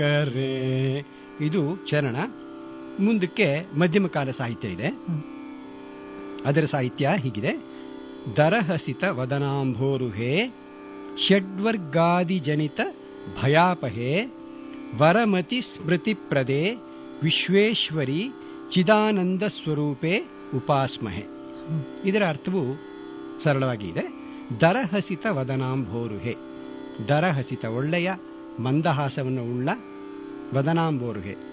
ಕರೆ ಇದು ಚರಣ ಮುಂದಕ್ಕೆ ಮಧ್ಯಮ ಕಾಲ ಸಾಹಿತ್ಯ ಇದೆ ಅದರ ಸಾಹಿತ್ಯ ಹೀಗಿದೆ ದರಹಸಿತ ವದನಾಂಭೋರುಹೇ ಷಡ್ವರ್ಗಾದಿ ಜನಿತ ಭಯಾಪಹೇ ವರಮತಿ ಸ್ಮೃತಿಪ್ರದೆ ವಿಶ್ವೇಶ್ವರಿ ಚಿದಾನಂದ ಸ್ವರೂಪೇ ಉಪಾಸ್ಮಹೆ ಇದರ ಅರ್ಥವು ಸರಳವಾಗಿ ಇದೆ ದರಹಸಿತ ವದನಾಂಭೋರುಹೆ ದರಹಸಿತ ಒಳ್ಳೆಯ ಮಂದಹಾಸವನ್ನು ಉಳ್ಳ ವದನಾಂಬೋರುಹೆ